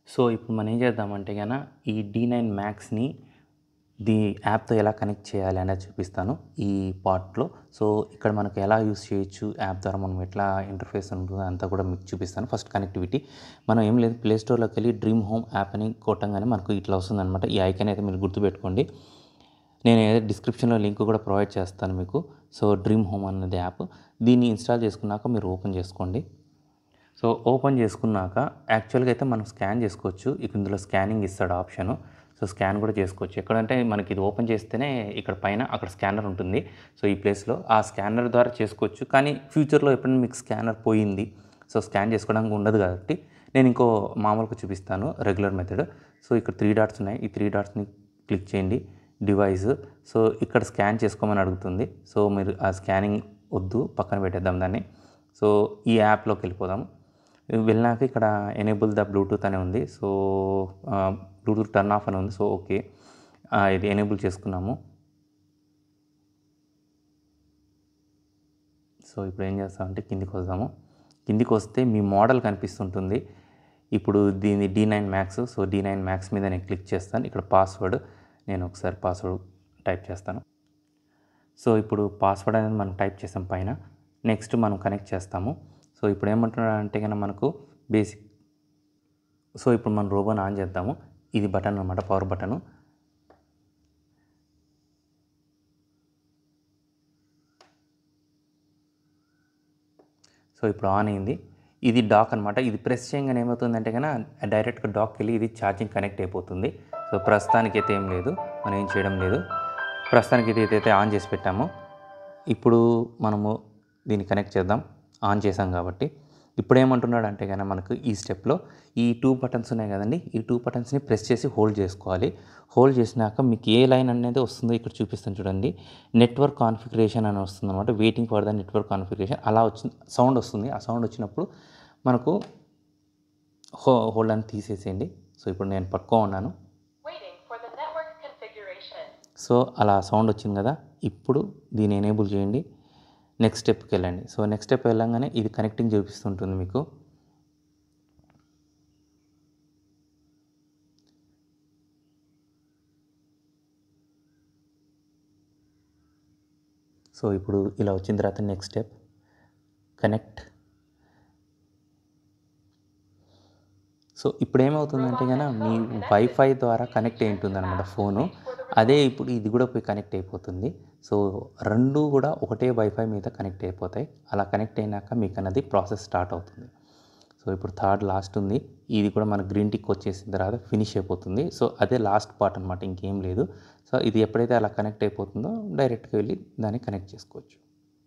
So ఇప్పుడు మనం ఏం చేద్దామంటే కనుక ఈ డి నైన్ మ్యాక్స్ని దీ యాప్తో ఎలా కనెక్ట్ చేయాలి అనేది చూపిస్తాను ఈ పార్ట్లో సో ఇక్కడ మనకు ఎలా యూస్ చేయొచ్చు యాప్ ద్వారా మనం ఎట్లా ఇంటర్ఫేస్ ఉంటుందో అంతా కూడా మీకు చూపిస్తాను ఫస్ట్ కనెక్టివిటీ మనం ఏం లేదు ప్లే స్టోర్లోకి వెళ్ళి డ్రీమ్ హోమ్ యాప్ అని కొట్టంగానే మనకు ఇట్లా వస్తుందన్నమాట ఈ ఐకాన్ అయితే మీరు గుర్తుపెట్టుకోండి నేను ఏదో డిస్క్రిప్షన్లో లింక్ కూడా ప్రొవైడ్ చేస్తాను మీకు సో డ్రీమ్ హోమ్ అన్నది యాప్ దీన్ని ఇన్స్టాల్ చేసుకున్నాక మీరు ఓపెన్ చేసుకోండి సో ఓపెన్ చేసుకున్నాక యాక్చువల్గా అయితే మనం స్కాన్ చేసుకోవచ్చు ఇక ఇందులో స్కానింగ్ ఇస్తాడు ఆప్షను సో స్కాన్ కూడా చేసుకోవచ్చు ఎక్కడంటే మనకి ఇది ఓపెన్ చేస్తేనే ఇక్కడ పైన అక్కడ స్కానర్ ఉంటుంది సో ఈ ప్లేస్లో ఆ స్కానర్ ద్వారా చేసుకోవచ్చు కానీ ఫ్యూచర్లో ఎప్పుడైనా మీకు స్కానర్ పోయింది సో స్కాన్ చేసుకోవడానికి ఉండదు కాబట్టి నేను ఇంకో మామూలుగా చూపిస్తాను రెగ్యులర్ మెథడ్ సో ఇక్కడ త్రీ డాట్స్ ఉన్నాయి ఈ త్రీ డాట్స్ని క్లిక్ చేయండి డివైస్ సో ఇక్కడ స్కాన్ చేసుకోమని అడుగుతుంది సో మీరు ఆ స్కానింగ్ వద్దు పక్కన పెట్టేద్దాం దాన్ని సో ఈ యాప్లోకి వెళ్ళిపోదాం వెళ్ళినాక ఇక్కడ ఎనేబుల్ ద బ్లూటూత్ అని ఉంది సో బ్లూటూత్ టర్న్ ఆఫ్ అని ఉంది సో ఓకే ఇది ఎనేబుల్ చేసుకున్నాము సో ఇప్పుడు ఏం చేస్తామంటే కిందికి వద్దాము కిందికి వస్తే మీ మోడల్ కనిపిస్తుంటుంది ఇప్పుడు దీని D nine max so D nine max మీద నేను క్లిక్ చేస్తాను ఇక్కడ పాస్వర్డ్ నేను ఒకసారి పాస్వర్డ్ టైప్ చేస్తాను సో ఇప్పుడు పాస్వర్డ్ అనేది మనం టైప్ చేసాం పైన నెక్స్ట్ మనం కనెక్ట్ చేస్తాము సో ఇప్పుడు ఏమంటున్నాడు అంటే కనుక మనకు బేసిక్ సో ఇప్పుడు మనం రోబోని ఆన్ చేద్దాము ఇది బటన్ అనమాట పవర్ బటను సో ఇప్పుడు ఆన్ అయింది ఇది డాక్ అనమాట ఇది ప్రెస్ చేయగానే ఏమవుతుందంటే కనుక డైరెక్ట్గా డాక్కి వెళ్ళి ఇది ఛార్జింగ్ కనెక్ట్ అయిపోతుంది సో ప్రస్తుతానికి అయితే ఏం లేదు మనం ఏం చేయడం లేదు ప్రస్తుతానికి ఇది అయితే ఆన్ చేసి పెట్టాము ఇప్పుడు మనము దీన్ని కనెక్ట్ చేద్దాం ఆన్ చేసాం కాబట్టి ఇప్పుడు ఏమంటున్నాడు అంటే కనుక మనకు ఈ స్టెప్లో ఈ టూ బటన్స్ ఉన్నాయి కదండి ఈ టూ బటన్స్ని ప్రెస్ చేసి హోల్డ్ చేసుకోవాలి హోల్డ్ చేసినాక మీకు ఏ లైన్ అనేది వస్తుందో ఇక్కడ చూపిస్తాను చూడండి నెట్వర్క్ కాన్ఫిగరేషన్ అని వస్తుంది అనమాట waiting for the network configuration అలా వచ్చింది సౌండ్ వస్తుంది ఆ సౌండ్ వచ్చినప్పుడు మనకు హో హోల్డ్ అని తీసేసేయండి సో ఇప్పుడు నేను పట్టుకో ఉన్నాను Waiting for the network configuration. So అలా సౌండ్ వచ్చింది కదా ఇప్పుడు దీన్ని ఎనేబుల్ చేయండి నెక్స్ట్ స్టెప్కి వెళ్ళండి సో నెక్స్ట్ స్టెప్ వెళ్ళంగానే ఇది కనెక్టింగ్ చూపిస్తుంటుంది మీకు సో ఇప్పుడు ఇలా వచ్చిన తర్వాత నెక్స్ట్ స్టెప్ కనెక్ట్ సో ఇప్పుడు ఏమవుతుందంటే కనుక మీ వైఫై ద్వారా కనెక్ట్ అయి ఉంటుంది అనమాట ఫోను అదే ఇప్పుడు ఇది కూడా పోయి కనెక్ట్ అయిపోతుంది సో రెండు కూడా ఒకటే వైఫై మీద కనెక్ట్ అయిపోతాయి అలా కనెక్ట్ అయినాక మీకు అన్నది ప్రాసెస్ స్టార్ట్ అవుతుంది సో ఇప్పుడు థర్డ్ లాస్ట్ ఉంది ఇది కూడా మన గ్రీన్ టిక్ వచ్చేసిన తర్వాత ఫినిష్ అయిపోతుంది సో అదే లాస్ట్ పార్ట్ అనమాట ఇంకేం లేదు సో ఇది ఎప్పుడైతే అలా కనెక్ట్ అయిపోతుందో డైరెక్ట్గా వెళ్ళి దాన్ని కనెక్ట్ చేసుకోవచ్చు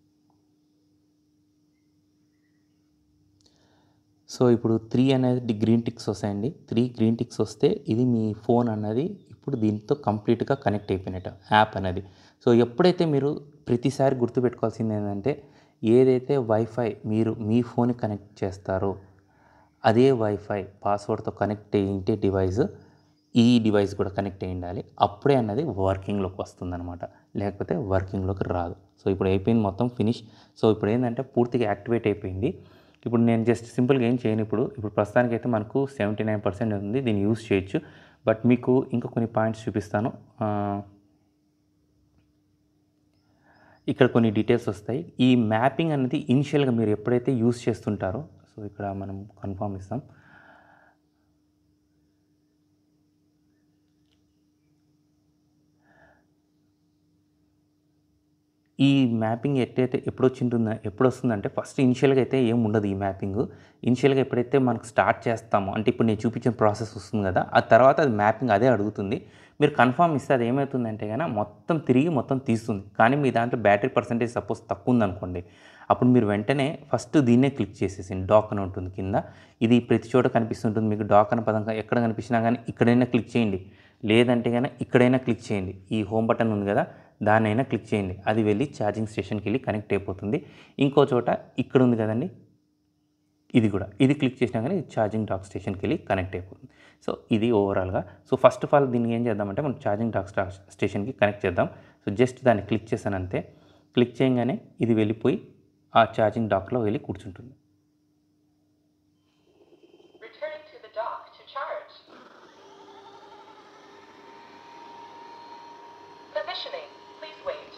సో ఇప్పుడు త్రీ అనేది గ్రీన్ టిక్స్ వస్తాయండి త్రీ గ్రీన్ టిక్స్ వస్తే ఇది మీ ఫోన్ అన్నది ఇప్పుడు దీంతో కంప్లీట్గా కనెక్ట్ అయిపోయినట్టు యాప్ అనేది సో ఎప్పుడైతే మీరు ప్రతిసారి గుర్తుపెట్టుకోవాల్సింది ఏంటంటే ఏదైతే వైఫై మీరు మీ ఫోన్కి కనెక్ట్ చేస్తారో అదే వైఫై పాస్వర్డ్తో కనెక్ట్ అయ్యింటే డివైస్ ఈ డివైస్ కూడా కనెక్ట్ అయి ఉండాలి అప్పుడే అన్నది వర్కింగ్లోకి వస్తుందన్నమాట లేకపోతే వర్కింగ్లోకి రాదు సో ఇప్పుడు అయిపోయింది మొత్తం ఫినిష్ సో ఇప్పుడు ఏంటంటే పూర్తిగా యాక్టివేట్ అయిపోయింది ఇప్పుడు నేను జస్ట్ సింపుల్గా ఏం చేయను ఇప్పుడు ఇప్పుడు ప్రస్తుతానికి అయితే మనకు సెవెంటీ నైన్ పర్సెంట్ ఉంది దీన్ని యూస్ చేయొచ్చు బట్ మీకు ఇంకా కొన్ని పాయింట్స్ చూపిస్తాను ఆ, ఇక్కడ కొన్ని డీటెయిల్స్ వస్తాయి ఈ మ్యాపింగ్ అనేది ఇనిషియల్గా మీరు ఎప్పుడైతే యూస్ చేస్తుంటారో సో ఇక్కడ మనం కన్ఫర్మ్ ఇస్తాం ఈ మ్యాపింగ్ ఎట్టయితే ఎప్పుడు వచ్చింటుందో ఎప్పుడు వస్తుందంటే ఫస్ట్ ఇనిషియల్గా అయితే ఏం ఉండదు ఈ మ్యాపింగ్ ఇనిషియల్గా ఎప్పుడైతే మనకు స్టార్ట్ చేస్తామో అంటే ఇప్పుడు నేను చూపించిన ప్రాసెస్ వస్తుంది కదా ఆ తర్వాత అది మ్యాపింగ్ అదే అడుగుతుంది మీరు కన్ఫర్మ్ ఇస్తే అది ఏమవుతుందంటే కనుక మొత్తం తిరిగి మొత్తం తీస్తుంది కానీ మీ దాంట్లో బ్యాటరీ పర్సంటేజ్ సపోజ్ తక్కువ ఉందనుకోండి అప్పుడు మీరు వెంటనే ఫస్ట్ దీన్నే క్లిక్ చేసేసింది డాక్ అని ఉంటుంది కింద ఇది ప్రతి చోట కనిపిస్తుంటుంది మీకు డాక్ అనే పదం ఎక్కడ కనిపించినా కానీ ఇక్కడైనా క్లిక్ చేయండి లేదంటే కనుక ఇక్కడైనా క్లిక్ చేయండి ఈ హోమ్ బటన్ ఉంది కదా దాన్నైనా క్లిక్ చేయండి అది వెళ్ళి ఛార్జింగ్ స్టేషన్కి వెళ్ళి కనెక్ట్ అయిపోతుంది ఇంకో చోట ఇక్కడ ఉంది కదండి ఇది కూడా ఇది క్లిక్ చేసినా కానీ ఛార్జింగ్ డాక్ స్టేషన్కి వెళ్ళి కనెక్ట్ అయిపోతుంది సో ఇది ఓవరాల్గా సో ఫస్ట్ ఆఫ్ ఆల్ దీన్ని ఏం చేద్దామంటే మనం ఛార్జింగ్ డాక్ స్టా- స్టేషన్కి కనెక్ట్ చేద్దాం సో జస్ట్ దాన్ని క్లిక్ చేశానంతే క్లిక్ చేయగానే ఇది వెళ్ళిపోయి ఆ ఛార్జింగ్ డాక్లో వెళ్ళి కూర్చుంటుంది Returning to the the dock to charge. Positioning. Please wait.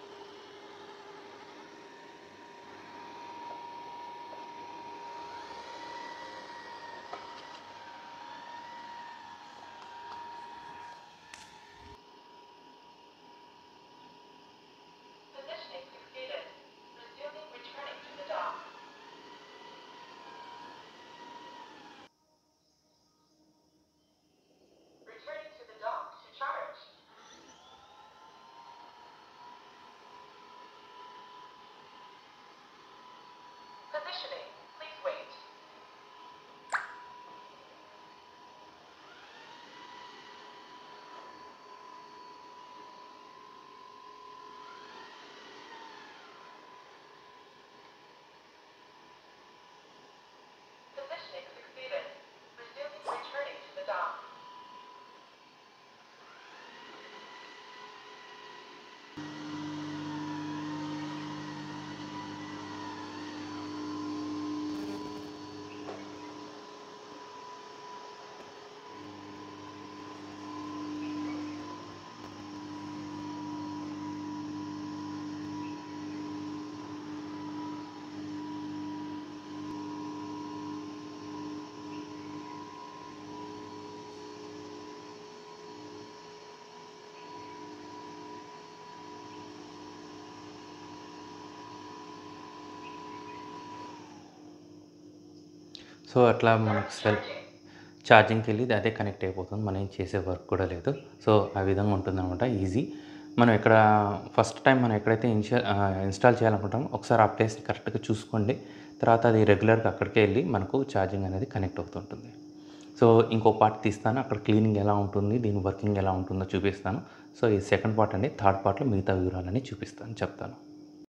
Positioning succeeded. Resuming returning to the dock. Returning to the dock to charge. Positioning. Please wait. Positioning succeeded. Resuming returning to the dock. So అట్లా మనకు cell ఛార్జింగ్కి వెళ్ళి అదే connect అయిపోతుంది మనం ఏం చేసే work కూడా లేదు సో ఆ విధంగా ఉంటుందన్నమాట ఈజీ మనం ఇక్కడ ఫస్ట్ టైం మనం ఎక్కడైతే ఇన్షా ఇన్స్టాల్ చేయాలనుకుంటామో ఒకసారి ఆ ప్లేస్ని కరెక్ట్గా చూసుకోండి తర్వాత అది రెగ్యులర్గా అక్కడికే వెళ్ళి మనకు ఛార్జింగ్ అనేది కనెక్ట్ అవుతుంటుంది సో ఇంకో పార్ట్ తీస్తాను అక్కడ క్లీనింగ్ ఎలా ఉంటుంది దీని వర్కింగ్ ఎలా ఉంటుందో చూపిస్తాను సో ఈ సెకండ్ పార్ట్ అండి థర్డ్ పార్ట్లో మిగతా వివరాలని చూపిస్తాను చెప్తాను